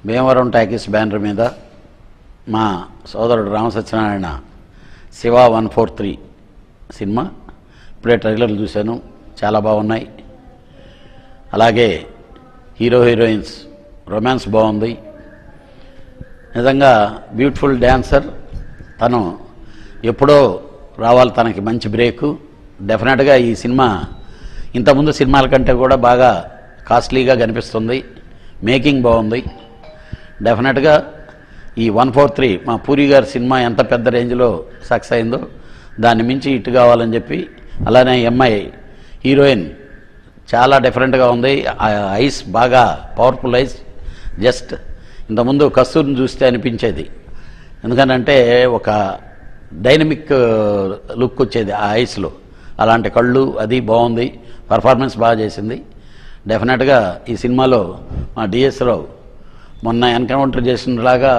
Bhimavaram talkies banner మీద మా సోదరుడు Ramasatyanarayana Siva one four three cinema ఇప్పుడే ట్రైలర్లు చూశాను చాలా బాగున్నాయి అలాగే హీరో హీరోయిన్స్ రొమాన్స్ బాగుంది నిజంగా బ్యూటిఫుల్ డ్యాన్సర్ తను ఎప్పుడో రావాలి తనకి మంచి బ్రేకు డెఫినెట్గా ఈ సినిమా ఇంతకుముందు సినిమాల కంటే కూడా బాగా కాస్ట్లీగా కనిపిస్తుంది మేకింగ్ బాగుంది డెఫినెట్గా ఈ వన్ ఫోర్ త్రీ మా పూరి గారి సినిమా ఎంత పెద్ద రేంజ్లో సక్సెస్ అయిందో దాన్ని మించి ఇటు కావాలని చెప్పి అలానే ఈ అమ్మాయి హీరోయిన్ చాలా డిఫరెంట్గా ఉంది ఆ ఐస్ బాగా పవర్ఫుల్ ఐస్ జస్ట్ ఇంతకుముందు కస్తూరిని చూస్తే అనిపించేది ఎందుకనంటే ఒక డైనమిక్ లుక్ వచ్చేది ఆ ఐస్లో అలాంటి కళ్ళు అది బాగుంది పర్ఫార్మెన్స్ బాగా చేసింది డెఫినెట్గా ఈ సినిమాలో మా డిఎస్ రావు మొన్న ఎన్కౌంటర్ చేసినలాగా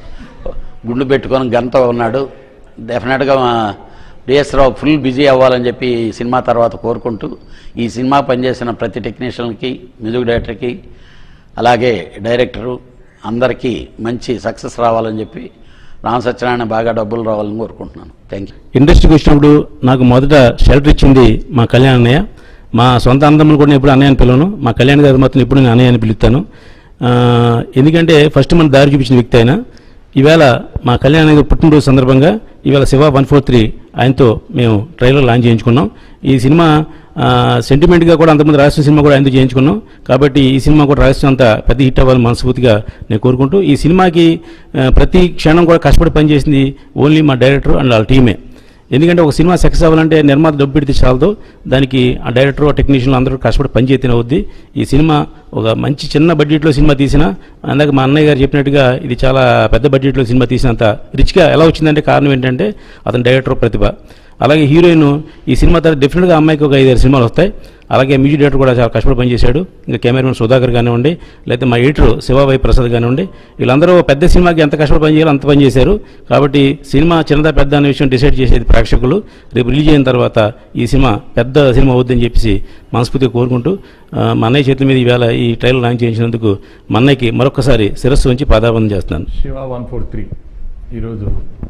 గుండు పెట్టుకొని గంతో ఉన్నాడు డెఫినెట్గా మా డిఎస్ రావు ఫుల్ బిజీ అవ్వాలని చెప్పి ఈ సినిమా తర్వాత కోరుకుంటూ ఈ సినిమా పనిచేసిన ప్రతి టెక్నీషియన్కి మ్యూజిక్ డైరెక్టర్కి అలాగే డైరెక్టరు అందరికీ మంచి సక్సెస్ రావాలని చెప్పి రామ సత్యనారాయణ బాగా డబ్బులు రావాలని కోరుకుంటున్నాను థ్యాంక్ యూ ఇండస్ట్రీకి వచ్చినప్పుడు నాకు మొదట షెల్టర్ ఇచ్చింది మా కళ్యాణ్ అన్నయ్య మా సొంత అన్నదమ్ములు కూడా నేను ఎప్పుడు అన్నయ్య అని పిలవను మా కళ్యాణ్ గారు మాత్రం ఎప్పుడు నేను అన్నయ్య అని పిలుస్తాను ఆ, ఎందుకంటే ఫస్ట్ మన దారి చూపించిన వ్యక్తి ఆయన ఈవేళ మా కళ్యాణ్ గారి పుట్టినరోజు సందర్భంగా ఈవేళ శివ వన్ ఫోర్ త్రీ ఆయనతో మేము ట్రైలర్ లాంచ్ చేయించుకున్నాం ఈ సినిమా ఆ, సెంటిమెంట్గా కూడా అంతకుముందు రాసిన సినిమా కూడా ఆయనతో చేయించుకున్నాం కాబట్టి ఈ సినిమా కూడా రాసిన అంత పెద్ద హిట్ అవ్వాలని మనస్ఫూర్తిగా నేను కోరుకుంటూ ఈ సినిమాకి ఆ, ప్రతి క్షణం కూడా కష్టపడి పనిచేసింది ఓన్లీ మా డైరెక్టర్ అండ్ వాళ్ళ టీమే ఎందుకంటే ఒక సినిమా సక్సెస్ అవ్వాలంటే నిర్మాత డబ్బు పెడితే చాలదు దానికి ఆ డైరెక్టర్ ఆ టెక్నీషియన్లు అందరూ కష్టపడి పనిచేతనే అవుద్ది ఈ సినిమా ఒక మంచి చిన్న బడ్జెట్లో సినిమా తీసిన అందాక మా అన్నయ్య గారు చెప్పినట్టుగా ఇది చాలా పెద్ద బడ్జెట్లో సినిమా తీసినంత రిచ్గా ఎలా వచ్చిందంటే కారణం ఏంటంటే అతని డైరెక్టర్ ప్రతిభ అలాగే హీరోయిన్ ఈ సినిమా తర్వాత డెఫినెట్గా అమ్మాయికి ఒక ఐదారు సినిమాలు వస్తాయి అలాగే మ్యూజిక్ డైరెక్టర్ కూడా చాలా కష్టపడి పనిచేశాడు ఇంకా కెమెరామెన్ సుధాకర్ కానివ్వండి లేకపోతే మా ఎడిటర్ శివాబాయి ప్రసాద్ కానివ్వండి వీళ్ళందరూ పెద్ద సినిమాకి ఎంత కష్టపడి పనిచేయాలో అంత పని చేశారు కాబట్టి సినిమా చిన్నదా పెద్ద అనే విషయం డిసైడ్ చేసేది ప్రేక్షకులు రేపు రిలీజ్ అయిన తర్వాత ఈ సినిమా పెద్ద సినిమా అవుద్దని చెప్పేసి మనస్ఫూర్తిగా కోరుకుంటూ ఆ, మా అన్నయ్య చేతుల మీద ఈవేళ ఈ ట్రైలర్ లాంచ్ చేయించినందుకు మా అన్నయ్యకి మరొకసారి శిరస్సు ఉంచి పాదాబంధం చేస్తున్నాను శివ వన్ ఫోర్ త్రీ ఈరోజు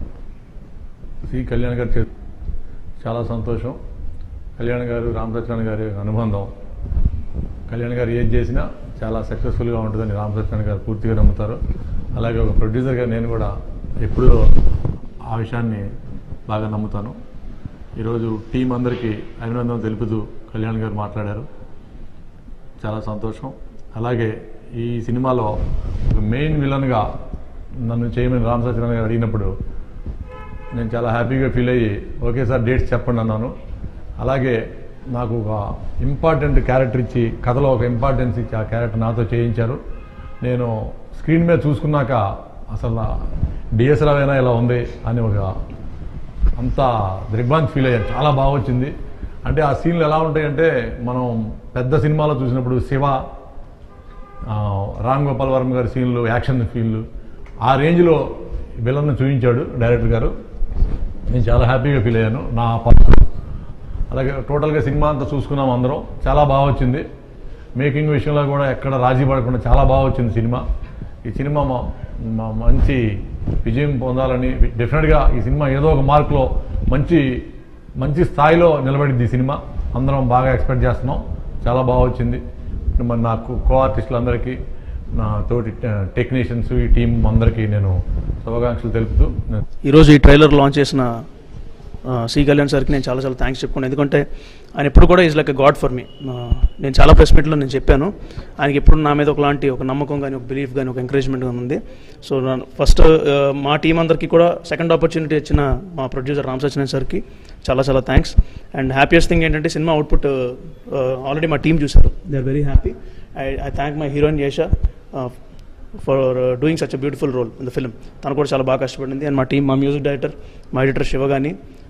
సి కళ్యాణ్ గారు చే- చాలా సంతోషం కళ్యాణ్ గారు రామసత్యనారాయణ గారి అనుబంధం కళ్యాణ్ గారు ఏది చేసినా చాలా సక్సెస్ఫుల్గా ఉంటుందని రామసత్యనారాయణ గారు పూర్తిగా నమ్ముతారు అలాగే ఒక ప్రొడ్యూసర్గా నేను కూడా ఎప్పుడూ ఆ విషయాన్ని బాగా నమ్ముతాను ఈరోజు టీం అందరికీ అభినందనలు తెలుపుతూ కళ్యాణ్ గారు మాట్లాడారు చాలా సంతోషం అలాగే ఈ సినిమాలో ఒక మెయిన్ విలన్గా నన్ను చేయమని రామ్ సత్యనారాయణ గారు అడిగినప్పుడు నేను చాలా హ్యాపీగా ఫీల్ అయ్యి ఓకే సార్ డేట్స్ చెప్పండి అన్నాను అలాగే నాకు ఒక ఇంపార్టెంట్ క్యారెక్టర్ ఇచ్చి కథలో ఒక ఇంపార్టెన్స్ ఇచ్చి ఆ క్యారెక్టర్ నాతో చేయించారు నేను స్క్రీన్ మీద చూసుకున్నాక అసలు డిఎస్ఆర్ అయినా ఇలా ఉంది అని ఒక అంత దిగ్భ్రాంతి ఫీల్ అయ్యాను చాలా బాగా వచ్చింది అంటే ఆ సీన్లు ఎలా ఉంటాయంటే మనం పెద్ద సినిమాలో చూసినప్పుడు శివ ఆ, రామ్ గోపాల్ వర్మ గారి సీన్లు యాక్షన్ ఫీన్లు ఆ రేంజ్లో విలన్ను చూపించాడు డైరెక్టర్ గారు నేను చాలా హ్యాపీగా ఫీల్ అయ్యాను నా పర్సన్ అలాగే టోటల్గా సినిమా అంతా చూసుకున్నాం అందరం చాలా బాగా వచ్చింది మేకింగ్ విషయంలో కూడా ఎక్కడ రాజీ పడకుండా చాలా బాగా వచ్చింది సినిమా ఈ సినిమా మా- మా మంచి విజయం పొందాలని డెఫినెట్గా ఈ సినిమా ఏదో ఒక మార్కులో మంచి మంచి స్థాయిలో నిలబడింది ఈ సినిమా అందరం బాగా ఎక్స్పెక్ట్ చేస్తున్నాం చాలా బాగా వచ్చింది మరి నాకు కో ఆర్టిస్టులందరికీ నా తోటి టెక్నీషియన్స్ ఈ టీం అందరికీ నేను శుభాకాంక్షలు తెలుపుతూ నేను ఈరోజు ఈ ట్రైలర్ లాంచ్ చేసిన ఆ, సి కళ్యాణ్ సార్కి నేను చాలా చాలా థ్యాంక్స్ చెప్పుకున్నాను ఎందుకంటే ఆయన ఎప్పుడు కూడా is like a god for me నేను చాలా ప్రెస్ మీట్లో నేను చెప్పాను ఆయనకి ఎప్పుడు నా మీద ఒకలాంటి ఒక నమ్మకం కానీ ఒక బిలీఫ్ కానీ ఒక ఎంకరేజ్మెంట్ కానీ ఉంది సో ఫస్ట్ మా టీం అందరికీ కూడా సెకండ్ ఆపర్చునిటీ ఇచ్చిన మా ప్రొడ్యూసర్ రామ్ సత్యనారాయణ సార్కి చాలా చాలా థ్యాంక్స్ అండ్ హ్యాపీయెస్ట్ థింగ్ ఏంటంటే సినిమా అవుట్పుట్ ఆల్రెడీ మా టీం చూశారు they are very happy I I thank my heroine Yasha for doing such a beautiful role in the film తను కూడా చాలా బాగా కష్టపడింది అండ్ మా టీం మా మ్యూజిక్ డైరెక్టర్ మా ఎడిటర్ శివ కానీ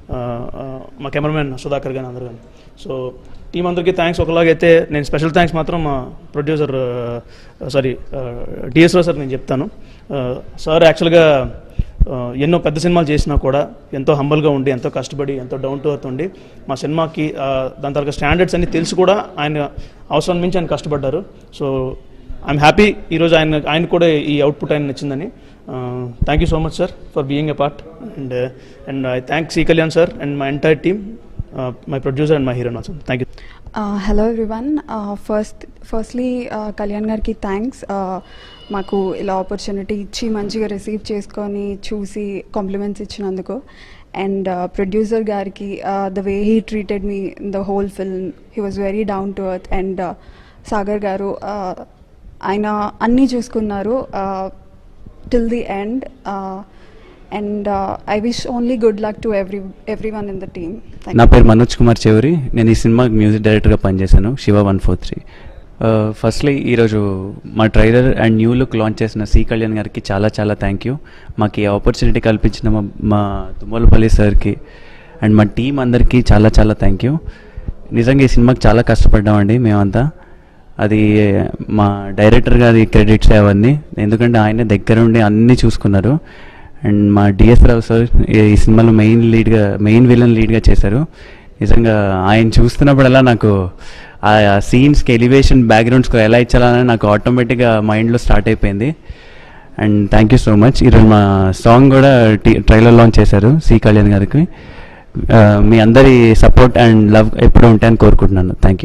మా కెమెరామెన్ సుధాకర్ కానీ అందరు కానీ సో టీం అందరికీ థ్యాంక్స్ ఒకలాగైతే నేను స్పెషల్ థ్యాంక్స్ మాత్రం మా ప్రొడ్యూసర్ సారీ డిఎస్ఓ సార్ నేను చెప్తాను సార్ యాక్చువల్గా ఎన్నో పెద్ద సినిమాలు చేసినా కూడా ఎంతో హంబల్గా ఉండి ఎంతో కష్టపడి ఎంతో డౌన్ టు ఎర్త్ ఉండి మా సినిమాకి ఆ, దాని తర్వాత స్టాండర్డ్స్ అన్ని తెలిసి కూడా ఆయన అవసరం మించి ఆయన కష్టపడ్డారు సో ఐఎమ్ హ్యాపీ ఈరోజు ఆయన ఆయన కూడా ఈ అవుట్పుట్ ఆయన నచ్చిందని thank you so much sir for being a part and and I thank C Kalyan sir and my entire team my producer and my heroine also thank you hello everyone first firstly Kalyan గారికి thanks మాకు ఇలా opportunity ఇచ్చి మంచిగా receive చేసుకొని చూసి compliments ఇచ్చినందుకు and producer గారికి the way he treated me in the whole film he was very down to earth and Sagar గారు uh, ఆయన అన్నీ చూసుకున్నారు till the end and I wish only good luck to every every one in the team నా పేరు మనోజ్ కుమార్ చెవురి నేను ఈ సినిమాకి music డైరెక్టర్గా పనిచేశాను Siva one four three firstly ఈరోజు మా trailer and new look launch చేసిన సి కళ్యాణ్ గారికి చాలా చాలా థ్యాంక్ యూ మాకు ఈ ఆపర్చునిటీ కల్పించిన మా మా తుమ్మలపల్లి సార్కి అండ్ మా టీం అందరికీ చాలా చాలా థ్యాంక్ యూ నిజంగా ఈ సినిమాకి చాలా కష్టపడ్డామండి మేమంతా అది మా డైరెక్టర్ గారి క్రెడిట్స్ అవన్నీ ఎందుకంటే ఆయన దగ్గరుండి అన్నీ చూసుకున్నారు అండ్ మా డిఎస్ రావు సార్ ఈ సినిమాలో మెయిన్ లీడ్గా మెయిన్ విలన్ లీడ్గా చేశారు నిజంగా ఆయన చూస్తున్నప్పుడల్లా నాకు ఆ సీన్స్కి ఎలివేషన్ బ్యాక్గ్రౌండ్స్కి ఎలా ఇచ్చాలని నాకు ఆటోమేటిక్గా మైండ్లో స్టార్ట్ అయిపోయింది and thank you so much ఈరోజు మా సాంగ్ కూడా ట్రైలర్ లాంచ్ చేశారు సి కళ్యాణ్ గారికి ఆ, మీ అందరి సపోర్ట్ అండ్ లవ్ ఎప్పుడూ ఉంటాయని కోరుకుంటున్నాను థ్యాంక్ యూ